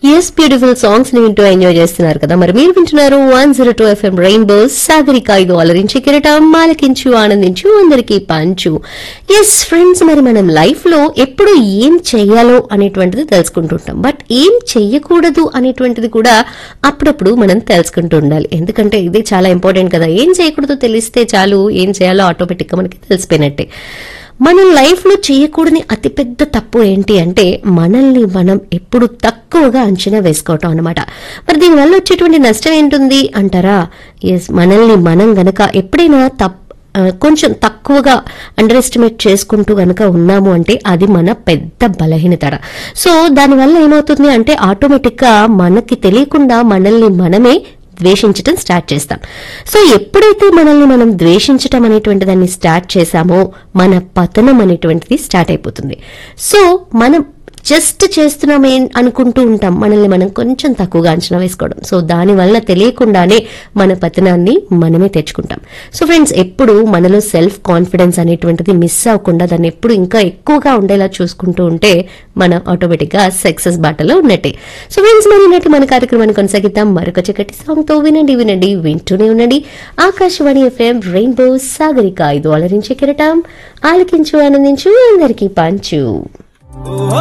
yes beautiful songs ని వింటూ enjoy చేస్తున్నారు కదా మరి మీరు వింటున్నారు one zero two FM Rainbow Sagarika ఇది అలరించి కిరటం మాలకించు ఆనందించు అందరికీ పంచు ఎస్ ఫ్రెండ్స్ మరి మనం లైఫ్ లో ఎప్పుడు ఏం చెయ్యాలో అనేటువంటిది తెలుసుకుంటుంటాం బట్ ఏం చెయ్యకూడదు అనేటువంటిది కూడా అప్పుడప్పుడు మనం తెలుసుకుంటూ ఉండాలి ఎందుకంటే ఇది చాలా ఇంపార్టెంట్ కదా ఏం చేయకూడదో తెలిస్తే చాలు ఏం చేయాలో ఆటోమేటిక్ గా మనకి తెలిసిపోయినట్టే మన లైఫ్ లో చేయకూడని అతిపెద్ద తప్పు ఏంటి అంటే మనల్ని మనం ఎప్పుడు తక్కువగా అంచనా వేసుకోవటం అనమాట మరి దీనివల్ల వచ్చేటువంటి నష్టం ఏంటుంది అంటారా ఎస్ మనల్ని మనం గనక ఎప్పుడైనా తప్ ఆ, కొంచెం తక్కువగా అండర్ ఎస్టిమేట్ చేసుకుంటూ గనక ఉన్నాము అంటే అది మన పెద్ద బలహీనత సో దానివల్ల ఏమవుతుంది అంటే ఆటోమేటిక్ గా మనకి తెలియకుండా మనల్ని మనమే ద్వేషించటం స్టార్ట్ చేస్తాం సో ఎప్పుడైతే మనల్ని మనం ద్వేషించటం అనేటువంటి దాన్ని స్టార్ట్ చేశామో మన పతనం అనేటువంటిది స్టార్ట్ అయిపోతుంది సో మనం జస్ట్ చేస్తున్నామే అనుకుంటూ ఉంటాం మనల్ని మనం కొంచెం తక్కువగా అంచనా వేసుకోవడం సో దాని వలన తెలియకుండానే మన పతనాన్ని మనమే తెచ్చుకుంటాం సో ఫ్రెండ్స్ ఎప్పుడు మనలో సెల్ఫ్ కాన్ఫిడెన్స్ అనేటువంటిది మిస్ అవ్వకుండా దాన్ని ఎప్పుడు ఇంకా ఎక్కువగా ఉండేలా చూసుకుంటూ ఉంటే మనం ఆటోమేటిక్ గా సక్సెస్ బాటలో ఉన్నట్టే సో ఫ్రెండ్స్ మరి ఉన్నట్టు మన కార్యక్రమాన్ని కొనసాగిద్దాం మరొక చక్కటి సాంగ్ తో వినండి వినండి వింటూనే ఉండండి ఆకాశవాణి ఎఫ్ఎం రెయిన్బో సాగరిక ఇది అలరించే కిరటం ఆలకించు ఆనందించు అందరికీ పంచు